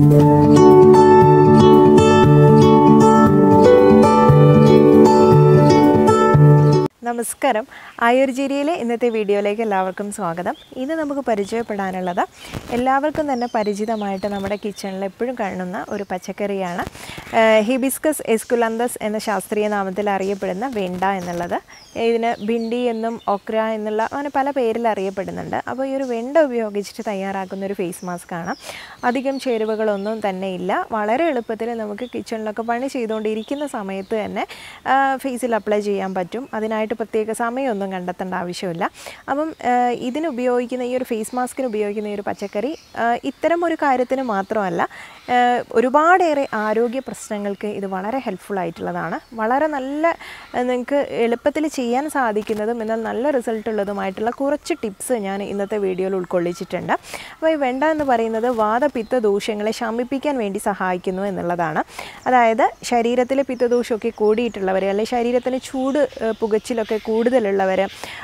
നമസ്കാരം ആയുർജിരിയിലെ ഇന്നത്തെ വീഡിയോയിലേക്ക് എല്ലാവർക്കും സ്വാഗതം ഇന്ന് നമുക്ക് പരിചയപ്പെടാനുള്ളത് എല്ലാവർക്കും തന്നെ പരിചിതമായിട്ട് നമ്മുടെ കിച്ചണിൽ എപ്പോഴും കാണുന്ന ഒരു പച്ചക്കറിയാണ് ഹിബിസ്കസ് എസ്കുലന്തസ് എന്ന ശാസ്ത്രീയ നാമത്തിൽ അറിയപ്പെടുന്ന വെണ്ട എന്നുള്ളത് ഇതിന് ഭിണ്ടി എന്നും ഒക്ര എന്നുള്ള അങ്ങനെ പല പേരിൽ അറിയപ്പെടുന്നുണ്ട് അപ്പോൾ ഈ ഒരു വെണ്ട ഉപയോഗിച്ചിട്ട് തയ്യാറാക്കുന്ന ഒരു ഫേസ് മാസ്ക് ആണ് അധികം ചേരുവകളൊന്നും തന്നെ ഇല്ല വളരെ എളുപ്പത്തിൽ നമുക്ക് കിച്ചണിലൊക്കെ പണി ചെയ്തുകൊണ്ടിരിക്കുന്ന സമയത്ത് തന്നെ ഫേസിൽ അപ്ലൈ ചെയ്യാൻ പറ്റും അതിനായിട്ട് പ്രത്യേക സമയമൊന്നും കണ്ടെത്തേണ്ട ആവശ്യമില്ല അപ്പം ആ, ഇതിന് ഉപയോഗിക്കുന്ന ഈ ഒരു ഫേസ് മാസ്കിന് ഉപയോഗിക്കുന്ന ഈ ഒരു പച്ചക്കറി ആ, ഇത്തരം ഒരു കാര്യത്തിന് മാത്രമല്ല ആ, ഒരുപാടേറെ ആരോഗ്യ പ്രശ്നങ്ങൾക്ക് ഇത് വളരെ ഹെൽപ്ഫുൾ ആയിട്ടുള്ളതാണ് വളരെ നല്ല നിങ്ങൾക്ക് എളുപ്പത്തിൽ ചെയ്യാൻ സാധിക്കുന്നതും എന്നാൽ നല്ല റിസൾട്ട് ഉള്ളതുമായിട്ടുള്ള കുറച്ച് ടിപ്സ് ഞാൻ ഇന്നത്തെ വീഡിയോയിൽ ഉൾക്കൊള്ളിച്ചിട്ടുണ്ട് അപ്പോൾ ഈ വെണ്ട എന്ന് പറയുന്നത് വാദപിത്ത ദോഷങ്ങളെ ശമിപ്പിക്കാൻ വേണ്ടി സഹായിക്കുന്നു എന്നുള്ളതാണ് അതായത് ശരീരത്തിലെ പിത്തദോഷമൊക്കെ കൂടിയിട്ടുള്ളവർ അല്ലെങ്കിൽ ശരീരത്തിന് ചൂട് ഏഹ്, പുകച്ചിലൊക്കെ കൂടുതലുള്ളവർ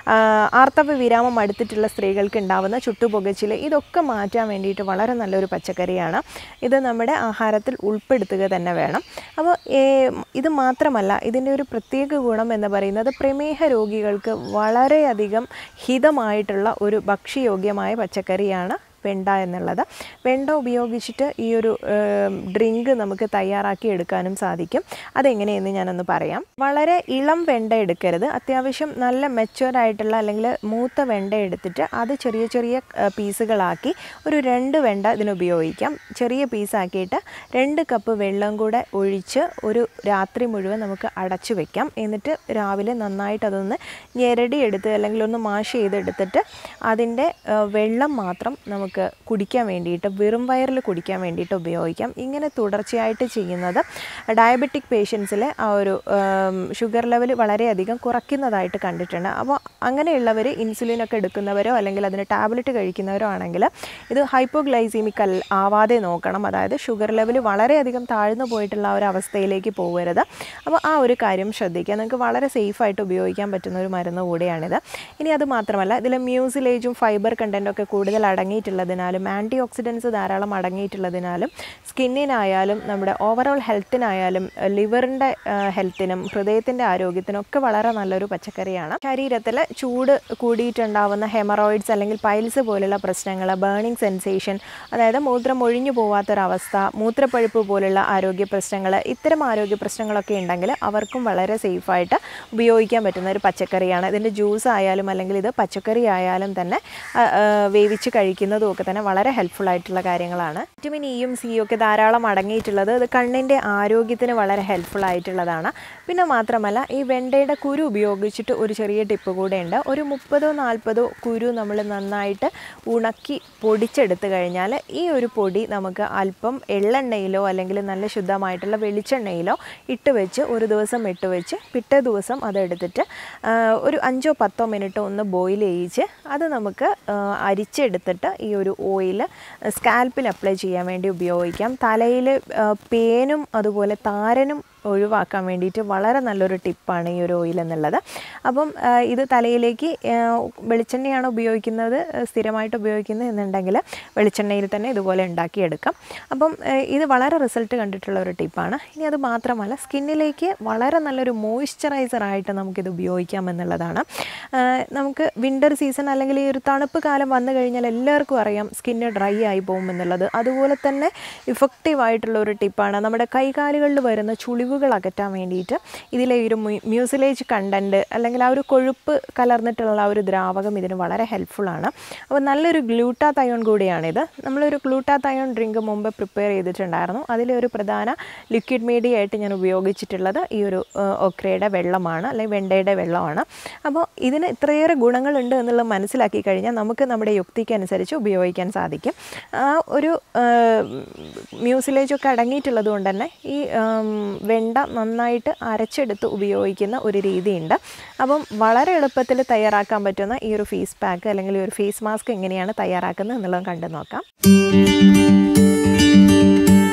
ആർത്തവ വിരാമം അടുത്തിട്ടുള്ള സ്ത്രീകൾക്ക് ഉണ്ടാവുന്ന ചുട്ടുപുകച്ചിൽ ഇതൊക്കെ മാറ്റാൻ വേണ്ടിയിട്ട് വളരെ നല്ലൊരു പച്ചക്കറിയാണ് ഇത് നമ്മുടെ ആഹാരത്തിൽ ഉൾപ്പെടുത്തുക തന്നെ വേണം അപ്പോൾ ഏ- ഇത് മാത്രമല്ല ഇതിൻ്റെ ഒരു പ്രത്യേക ഗുണം എന്ന് പറയുന്നത് പ്രമേഹ രോഗികൾക്ക് വളരെയധികം ഹിതമായിട്ടുള്ള ഒരു ഭക്ഷ്യയോഗ്യമായ പച്ചക്കറിയാണ് വെണ്ട എന്നുള്ളത് വെണ്ട ഉപയോഗിച്ചിട്ട് ഈ ഒരു ഡ്രിങ്ക് നമുക്ക് തയ്യാറാക്കി എടുക്കാനും സാധിക്കും അതെങ്ങനെയെന്ന് ഞാനൊന്ന് പറയാം വളരെ ഇളം വെണ്ട എടുക്കരുത് അത്യാവശ്യം നല്ല മെച്ചുവർ ആയിട്ടുള്ള അല്ലെങ്കിൽ മൂത്ത വെണ്ട എടുത്തിട്ട് അത് ചെറിയ ചെറിയ ഏഹ്, പീസുകളാക്കി ഒരു രണ്ട് വെണ്ട ഇതിന് ഉപയോഗിക്കാം ചെറിയ പീസാക്കിയിട്ട് രണ്ട് കപ്പ് വെള്ളം കൂടെ ഒഴിച്ച് ഒരു രാത്രി മുഴുവൻ നമുക്ക് അടച്ചു വെക്കാം എന്നിട്ട് രാവിലെ നന്നായിട്ട് അതൊന്ന് ഞെരടി എടുത്ത് അല്ലെങ്കിൽ ഒന്ന് മാഷ് ചെയ്തെടുത്തിട്ട് അതിൻ്റെ ഏഹ്, വെള്ളം മാത്രം നമുക്ക് കുടിക്കാൻ വേണ്ടിയിട്ട് വെറും വയറിൽ കുടിക്കാൻ വേണ്ടിയിട്ട് ഉപയോഗിക്കാം ഇങ്ങനെ തുടർച്ചയായിട്ട് ചെയ്യുന്നത് ഡയബറ്റിക് പേഷ്യൻസിൽ ആ ഒരു ഷുഗർ ലെവൽ വളരെയധികം കുറയ്ക്കുന്നതായിട്ട് കണ്ടിട്ടുണ്ട് അപ്പോൾ അങ്ങനെയുള്ളവർ ഇൻസുലിനൊക്കെ എടുക്കുന്നവരോ അല്ലെങ്കിൽ അതിന് ടാബ്ലറ്റ് കഴിക്കുന്നവരോ ആണെങ്കിൽ ഇത് ഹൈപ്പോഗ്ലൈസീമിക് അൽ ആവാതെ നോക്കണം അതായത് ഷുഗർ ലെവൽ വളരെയധികം താഴ്ന്നു പോയിട്ടുള്ള ആ ഒരു അവസ്ഥയിലേക്ക് പോകരുത് അപ്പോൾ ആ ഒരു കാര്യം ശ്രദ്ധിക്കുക നിങ്ങൾക്ക് വളരെ സേഫായിട്ട് ഉപയോഗിക്കാൻ പറ്റുന്ന ഒരു മരുന്ന് കൂടിയാണിത് ഇനി അത് മാത്രമല്ല ഇതിൽ മ്യൂസിലേജും ഫൈബർ കണ്ടൻറ്റൊക്കെ കൂടുതൽ അടങ്ങിയിട്ടുള്ളതിനാലും ആൻറ്റി ഓക്സിഡൻസ് ധാരാളം അടങ്ങിയിട്ടുള്ളതിനാലും സ്കിന്നിനായാലും നമ്മുടെ ഓവറോൾ ഹെൽത്തിനായാലും ലിവറിൻ്റെ ഹെൽത്തിനും ഹൃദയത്തിൻ്റെ ആരോഗ്യത്തിനും ഒക്കെ വളരെ നല്ലൊരു പച്ചക്കറിയാണ് ശരീരത്തിൽ ചൂട് കൂടിയിട്ടുണ്ടാവുന്ന ഹെമറോയിഡ്സ് അല്ലെങ്കിൽ പൈൽസ് പോലുള്ള പ്രശ്നങ്ങൾ ബേണിംഗ് സെൻസേഷൻ അതായത് മൂത്രം ഒഴിഞ്ഞു പോവാത്തൊരവസ്ഥ മൂത്രപ്പഴുപ്പ് പോലുള്ള ആരോഗ്യ പ്രശ്നങ്ങൾ ഇത്തരം ആരോഗ്യ പ്രശ്നങ്ങളൊക്കെ ഉണ്ടെങ്കിൽ അവർക്കും വളരെ സേഫായിട്ട് ഉപയോഗിക്കാൻ പറ്റുന്ന ഒരു പച്ചക്കറിയാണ് ഇതിൻ്റെ ജ്യൂസ് ആയാലും അല്ലെങ്കിൽ ഇത് പച്ചക്കറി ആയാലും തന്നെ ആ, ആ, വേവിച്ച് കഴിക്കുന്നതും ഒക്കെ തന്നെ വളരെ ഹെൽപ്ഫുൾ ആയിട്ടുള്ള കാര്യങ്ങളാണ് വിറ്റമിൻ ഇയും സിയും ഒക്കെ ധാരാളം അടങ്ങിയിട്ടുള്ളത് ഇത് കണ്ണിൻ്റെ ആരോഗ്യത്തിന് വളരെ ഹെൽപ്ഫുൾ ആയിട്ടുള്ളതാണ് പിന്നെ മാത്രമല്ല ഈ വെണ്ടയുടെ കുരു ഉപയോഗിച്ചിട്ട് ഒരു ചെറിയ ടിപ്പ് കൂടെ ഉണ്ട് ഒരു മുപ്പതോ നാൽപ്പതോ കുരു നമ്മൾ നന്നായിട്ട് ഉണക്കി പൊടിച്ചെടുത്ത് കഴിഞ്ഞാൽ ഈ ഒരു പൊടി നമുക്ക് അല്പം എള്ളെണ്ണയിലോ അല്ലെങ്കിൽ നല്ല ശുദ്ധമായിട്ടുള്ള വെളിച്ചെണ്ണയിലോ ഇട്ട് വെച്ച് ഒരു ദിവസം ഇട്ട് വെച്ച് പിറ്റേ ദിവസം അതെടുത്തിട്ട് ആ, ഒരു അഞ്ചോ പത്തോ മിനിറ്റ് ഒന്ന് ബോയിൽ ചെയ്യിച്ച് അത് നമുക്ക് ആ, അരിച്ചെടുത്തിട്ട് ഈ ഒരു ഓയിൽ സ്കാൽപ്പിൽ അപ്ലൈ ചെയ്യാൻ വേണ്ടി ഉപയോഗിക്കാം തലയിൽ പേനും അതുപോലെ താരനും ഒഴിവാക്കാൻ വേണ്ടിയിട്ട് വളരെ നല്ലൊരു ടിപ്പാണ് ഈ ഒരു ഓയിൽ എന്നുള്ളത് അപ്പം ആ, ഇത് തലയിലേക്ക് ആ, വെളിച്ചെണ്ണയാണ് ഉപയോഗിക്കുന്നത് ആ, സ്ഥിരമായിട്ട് ഉപയോഗിക്കുന്നത് എന്നുണ്ടെങ്കിൽ വെളിച്ചെണ്ണയിൽ തന്നെ ഇതുപോലെ ഉണ്ടാക്കിയെടുക്കാം അപ്പം ആ, ഇത് വളരെ റിസൾട്ട് കണ്ടിട്ടുള്ള ഒരു ടിപ്പാണ് ഇനി അത് മാത്രമല്ല സ്കിന്നിലേക്ക് വളരെ നല്ലൊരു മോയ്സ്ചറൈസർ ആയിട്ട് നമുക്കിത് ഉപയോഗിക്കാം എന്നുള്ളതാണ് ആ, നമുക്ക് വിൻ്റർ സീസൺ അല്ലെങ്കിൽ ഈ ഒരു തണുപ്പ് കാലം വന്നു കഴിഞ്ഞാൽ എല്ലാവർക്കും അറിയാം സ്കിന്ന് ഡ്രൈ ആയി പോകും എന്നുള്ളത് അതുപോലെ തന്നെ ഇഫക്റ്റീവ് ആയിട്ടുള്ള ഒരു ടിപ്പാണ് നമ്മുടെ കൈകാലുകളിൽ വരുന്ന ചുളിവുകൾ അകറ്റാൻ വേണ്ടിയിട്ട് ഇതിലെ ഈ ഒരു മ്യൂസിലേജ് കണ്ടൻറ്റ് അല്ലെങ്കിൽ ആ ഒരു കൊഴുപ്പ് കലർന്നിട്ടുള്ള ആ ഒരു ദ്രാവകം ഇതിന് വളരെ ഹെൽപ്ഫുള്ളാണ് അപ്പോൾ നല്ലൊരു ഗ്ലൂട്ടാതയോൺ കൂടിയാണിത് നമ്മളൊരു ഗ്ലൂട്ടാതയോൺ ഡ്രിങ്ക് മുമ്പ് പ്രിപ്പയർ ചെയ്തിട്ടുണ്ടായിരുന്നു അതിലെ ഒരു പ്രധാന ലിക്വിഡ് മീഡിയ ആയിട്ട് ഞാൻ ഉപയോഗിച്ചിട്ടുള്ളത് ഈ ഒരു ഒക്രയുടെ വെള്ളമാണ് അല്ലെങ്കിൽ വെണ്ടയുടെ വെള്ളമാണ് അപ്പോൾ ഇതിന് ഇത്രയേറെ ഗുണങ്ങളുണ്ട് എന്നുള്ളത് മനസ്സിലാക്കി കഴിഞ്ഞാൽ നമുക്ക് നമ്മുടെ യുക്തിക്ക് അനുസരിച്ച് ഉപയോഗിക്കാൻ സാധിക്കും ആ ഒരു മ്യൂസിലേജൊക്കെ അടങ്ങിയിട്ടുള്ളത് കൊണ്ട് തന്നെ ഈ ആം, വെണ്ട നന്നായിട്ട് അരച്ചെടുത്ത് ഉപയോഗിക്കുന്ന ഒരു രീതിയുണ്ട് അപ്പം വളരെ എളുപ്പത്തിൽ തയ്യാറാക്കാൻ പറ്റുന്ന ഈ ഒരു ഫേസ് പാക്ക് അല്ലെങ്കിൽ ഈ ഒരു ഫേസ് മാസ്ക് എങ്ങനെയാണ് തയ്യാറാക്കുന്നത് എന്നുള്ളത് കണ്ടു നോക്കാം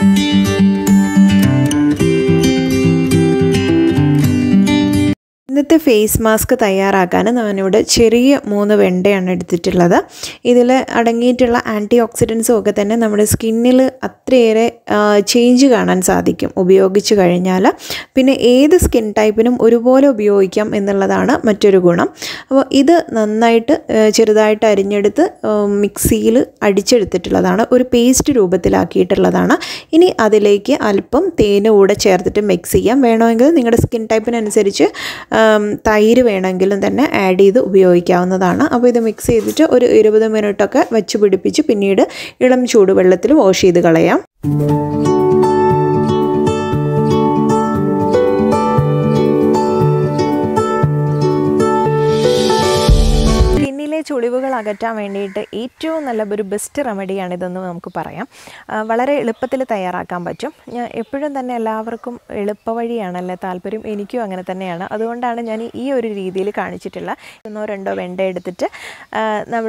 ഇന്നത്തെ ഇന്നത്തെ ഫേസ് മാസ്ക് തയ്യാറാക്കാൻ ഞാനിവിടെ ചെറിയ മൂന്ന് വെണ്ടയാണ് എടുത്തിട്ടുള്ളത് ഇതിൽ അടങ്ങിയിട്ടുള്ള ആൻറ്റി ഓക്സിഡൻസും ഒക്കെ തന്നെ നമ്മുടെ സ്കിന്നിൽ അത്രയേറെ ചേഞ്ച് കാണാൻ സാധിക്കും ഉപയോഗിച്ച് കഴിഞ്ഞാൽ പിന്നെ ഏത് സ്കിൻ ടൈപ്പിനും ഒരുപോലെ ഉപയോഗിക്കാം എന്നുള്ളതാണ് മറ്റൊരു ഗുണം അപ്പോൾ ഇത് നന്നായിട്ട് ആ, ചെറുതായിട്ട് അരിഞ്ഞെടുത്ത് മിക്സിയിൽ അടിച്ചെടുത്തിട്ടുള്ളതാണ് ഒരു പേസ്റ്റ് രൂപത്തിലാക്കിയിട്ടുള്ളതാണ് ഇനി അതിലേക്ക് അല്പം തേന് കൂടെ ചേർത്തിട്ട് മിക്സ് ചെയ്യാം വേണമെങ്കിൽ നിങ്ങളുടെ സ്കിൻ ടൈപ്പിനനുസരിച്ച് ആം, തൈര് വേണമെങ്കിലും തന്നെ ആഡ് ചെയ്ത് ഉപയോഗിക്കാവുന്നതാണ് അപ്പോൾ ഇത് മിക്സ് ചെയ്തിട്ട് ഒരു ഇരുപത് മിനിറ്റൊക്കെ വെച്ച് പിടിപ്പിച്ച് പിന്നീട് ഇളം ചൂടുവെള്ളത്തിൽ വാഷ് ചെയ്ത് കളയാം സ്കിന്നിലെ ചുളിവുകൾ അകറ്റാൻ വേണ്ടിയിട്ട് ഏറ്റവും നല്ല ഒരു ബെസ്റ്റ് റെമഡിയാണ് ഇതെന്ന് നമുക്ക് പറയാം ആ, വളരെ എളുപ്പത്തിൽ തയ്യാറാക്കാൻ പറ്റും ഞാൻ എപ്പോഴും തന്നെ എല്ലാവർക്കും എളുപ്പ വഴിയാണല്ലേ താല്പര്യം എനിക്കും അങ്ങനെ തന്നെയാണ് അതുകൊണ്ടാണ് ഞാൻ ഈ ഒരു രീതിയിൽ കാണിച്ചിട്ടുള്ള ഒന്നോ രണ്ടോ വെണ്ട എടുത്തിട്ട് നമ്മൾ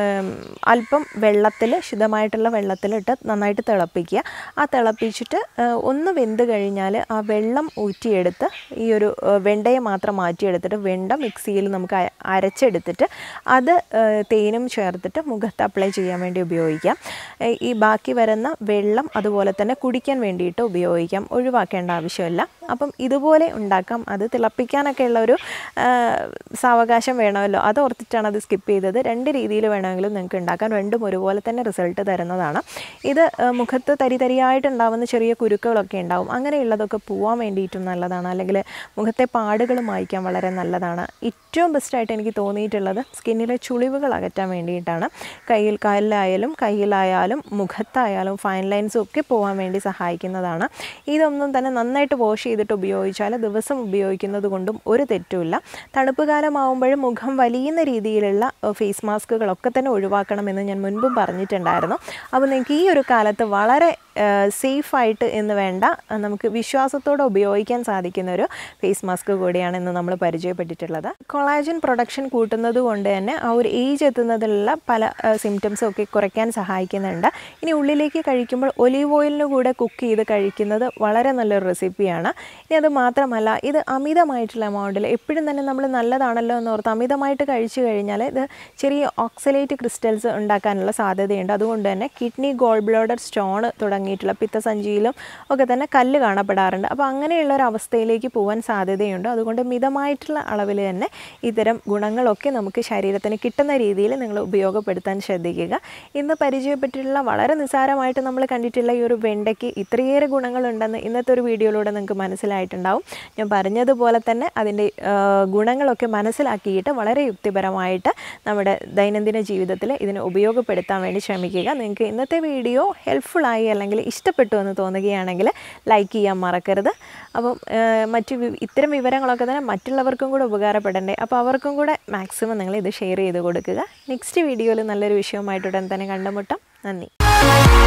അല്പം വെള്ളത്തിൽ ശുദ്ധമായിട്ടുള്ള വെള്ളത്തിലിട്ട് നന്നായിട്ട് തിളപ്പിക്കുക ആ തിളപ്പിച്ചിട്ട് ആ, ഒന്ന് വെന്ത് കഴിഞ്ഞാൽ ആ വെള്ളം ഊറ്റിയെടുത്ത് ഈ ഒരു ആ, വെണ്ടയെ മാത്രം മാറ്റിയെടുത്തിട്ട് വെണ്ട മിക്സിയിൽ നമുക്ക് അ- അരച്ചെടുത്തിട്ട് അത് ആ, തേനും ചേർത്തിട്ട് മുഖത്ത് അപ്ലൈ ചെയ്യാൻ വേണ്ടി ഉപയോഗിക്കാം ഏ, ഈ ബാക്കി വരുന്ന വെള്ളം അതുപോലെ തന്നെ കുടിക്കാൻ വേണ്ടിയിട്ട് ഉപയോഗിക്കാം ഒഴിവാക്കേണ്ട ആവശ്യമില്ല അപ്പം ഇതുപോലെ ഉണ്ടാക്കാം അത് തിളപ്പിക്കാനൊക്കെ ഉള്ള ഒരു ആ, സാവകാശം വേണമല്ലോ അത് ഓർത്തിട്ടാണ് അത് സ്കിപ്പ് ചെയ്തത് രണ്ട് രീതിയിൽ വേണമെങ്കിലും നിങ്ങൾക്ക് ഉണ്ടാക്കാൻ രണ്ടും ഒരുപോലെ തന്നെ റിസൾട്ട് തരുന്നതാണ് ഇത് ആ, മുഖത്ത് തരി തരിയായിട്ടുണ്ടാവുന്ന ചെറിയ കുരുക്കളൊക്കെ ഉണ്ടാവും അങ്ങനെയുള്ളതൊക്കെ പോവാൻ വേണ്ടിയിട്ടും നല്ലതാണ് അല്ലെങ്കിൽ മുഖത്തെ പാടുകൾ മായ്ക്കാൻ വളരെ നല്ലതാണ് ഏറ്റവും ബെസ്റ്റായിട്ട് എനിക്ക് തോന്നിയിട്ടുള്ളത് സ്കിന്നിലെ ചുളിവുകൾ അകറ്റാൻ വേണ്ടിയിട്ടാണ് കയ്യിൽ കാലിലായാലും കയ്യിലായാലും മുഖത്തായാലും ഫൈൻ ലൈൻസും ഒക്കെ പോകാൻ വേണ്ടി സഹായിക്കുന്നതാണ് ഇതൊന്നും തന്നെ നന്നായിട്ട് വാഷ് ചെയ്തിട്ട് ഉപയോഗിച്ചാൽ ദിവസം ഉപയോഗിക്കുന്നത് കൊണ്ടും ഒരു തെറ്റുമില്ല തണുപ്പ് കാലമാകുമ്പോഴും മുഖം വലിയുന്ന രീതിയിലുള്ള ഫേസ് മാസ്കുകളൊക്കെ തന്നെ ഒഴിവാക്കണമെന്ന് ഞാൻ മുൻപും പറഞ്ഞിട്ടുണ്ടായിരുന്നു അപ്പോൾ നിങ്ങൾക്ക് ഈ ഒരു കാലത്ത് വളരെ സേഫായിട്ട് എന്ന് വേണ്ട ആ, നമുക്ക് വിശ്വാസത്തോടെ ഉപയോഗിക്കാൻ സാധിക്കുന്ന ഒരു ഫേസ് മാസ്ക് കൂടിയാണ് ഇന്ന് നമ്മൾ പരിചയപ്പെട്ടിട്ടുള്ളത് കൊളാജൻ പ്രൊഡക്ഷൻ കൂട്ടുന്നത് കൊണ്ട് തന്നെ ആ ഒരു ഏജ് എത്തുന്നതിലുള്ള പല സിംറ്റംസും ഒക്കെ കുറയ്ക്കാൻ സഹായിക്കുന്നുണ്ട് ഇനി ഉള്ളിലേക്ക് കഴിക്കുമ്പോൾ ഒലീവ് ഓയിലിന് കൂടെ കുക്ക് ചെയ്ത് കഴിക്കുന്നത് വളരെ നല്ലൊരു റെസിപ്പിയാണ് ഇനി അത് മാത്രമല്ല ഇത് അമിതമായിട്ടുള്ള എമൗണ്ടിൽ എപ്പോഴും തന്നെ നമ്മൾ നല്ലതാണല്ലോ എന്ന് ഓർത്ത് അമിതമായിട്ട് കഴിച്ചു കഴിഞ്ഞാൽ ഇത് ചെറിയ ഓക്സലേറ്റ് ക്രിസ്റ്റൽസ് ഉണ്ടാക്കാനുള്ള സാധ്യതയുണ്ട് അതുകൊണ്ട് തന്നെ കിഡ്നി ഗോൾ ബ്ലോഡർ സ്റ്റോൺ തുടങ്ങിയിട്ടുള്ള പിത്തസഞ്ചിയിലും ഒക്കെ തന്നെ കല്ല് കാണപ്പെടാറുണ്ട് അപ്പോൾ അങ്ങനെയുള്ള ഒരു അവസ്ഥയിലേക്ക് പോകാൻ സാധ്യതയുണ്ട് അതുകൊണ്ട് മിതമായിട്ടുള്ള അളവിൽ തന്നെ ഇത്തരം ഗുണങ്ങളൊക്കെ നമുക്ക് ശരീരത്തിന് കിട്ടുന്ന രീതിയിൽ നിങ്ങൾ ഉപയോഗപ്പെടുത്താൻ ശ്രദ്ധിക്കുക ഇന്ന് പരിചയപ്പെട്ടിട്ടുള്ള വളരെ നിസ്സാരമായിട്ട് നമ്മൾ കണ്ടിട്ടുള്ള ഈ ഒരു വെണ്ടയ്ക്ക് ഇത്രയേറെ ഗുണങ്ങളുണ്ടെന്ന് ഇന്നത്തെ ഒരു വീഡിയോയിലൂടെ നിങ്ങൾക്ക് മനസ്സിലായിട്ടുണ്ടാവും ഞാൻ പറഞ്ഞതുപോലെ തന്നെ അതിൻ്റെ ആ, ഗുണങ്ങളൊക്കെ മനസ്സിലാക്കിയിട്ട് വളരെ യുക്തിപരമായിട്ട് നമ്മുടെ ദൈനംദിന ജീവിതത്തിൽ ഇതിനെ ഉപയോഗപ്പെടുത്താൻ വേണ്ടി ശ്രമിക്കുക നിങ്ങൾക്ക് ഇന്നത്തെ വീഡിയോ ഹെൽപ്ഫുള്ളായി അല്ലെങ്കിൽ ഇഷ്ടപ്പെട്ടു എന്ന് തോന്നുകയാണെങ്കിൽ ലൈക്ക് ചെയ്യാൻ മറക്കരുത് അപ്പം ആ, മറ്റു വി- ഇത്തരം വിവരങ്ങളൊക്കെ തന്നെ മറ്റുള്ളവർക്കും കൂടെ ഉപകാരപ്പെടണ്ടേ അപ്പോൾ അവർക്കും കൂടെ മാക്സിമം നിങ്ങൾ ഇത് ഷെയർ ചെയ്ത് കൊടുക്കുക നെക്സ്റ്റ് വീഡിയോയിൽ നല്ലൊരു വിഷയവുമായിട്ട് ഉടൻ തന്നെ കണ്ടുമുട്ടാം നന്ദി